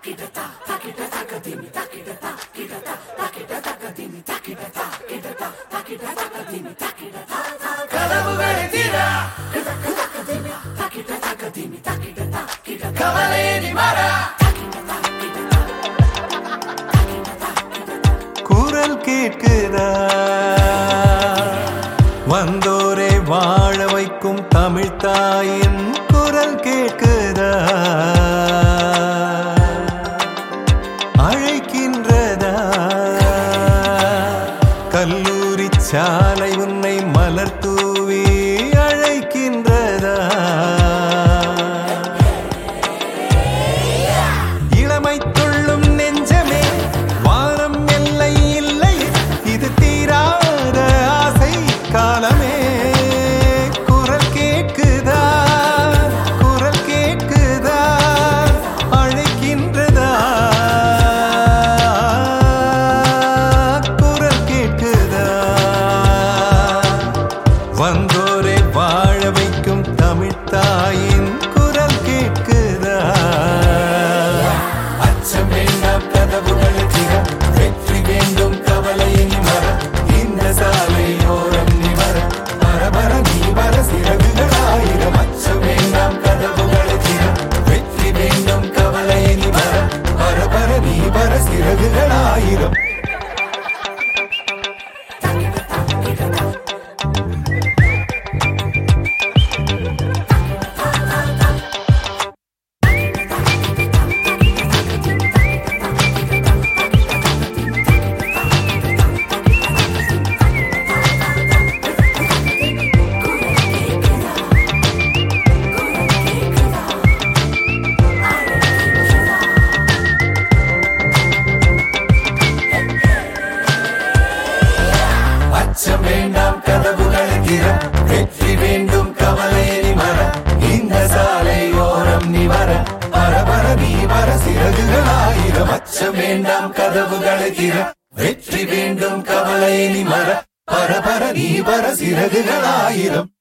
கனவுகளை தீர கவலையே நீ மாறா குரல் கேட்குதா வந்தோரை வாழ வைக்கும் தமிழ் தாயின் குரல் கேட்குதா அழைக்கின்றதா கல்லூரி சாலை உன்னை மலர் தூவி அழைக்கின்றதா இளமை துள்ளும் நெஞ்சமே வானம் எல்லை இல்லை இது தீராத ஆசை காலமே குரல் கேட்குதா குரல் கேட்குதா அழைக்கின்றதா குரல் கேட்குதா வந்தோரை வாழ வைக்கும் தமிழ் தாயின் குரல் கேட்குதா அச்சம் வேண்டாம் கதவுகள் திற வெற்றி வேண்டும் கவலையை மற இந்த சாலை ஓரம் நிவர பரபர நீ வர சிறகுகள் ஆயிரம் அச்சம் வேண்டாம் கதவுகள் திற வெற்றி வேண்டும் கவலையை மற பரபர நீ வர சிறகுகள் ஆயிரம் அச்சம் வேண்டாம் கதவுகள் திற வெற்றி வேண்டும் கவலையை மற இந்த சாலை ஓரம் நீ வர பரபர நீ வர சிறகுகள் ஆயிரம் அச்சம் வேண்டாம் கதவுகள் திற வெற்றி வேண்டும் கவலையை மற பரபர நீ வர சிறகுகள் ஆயிரம்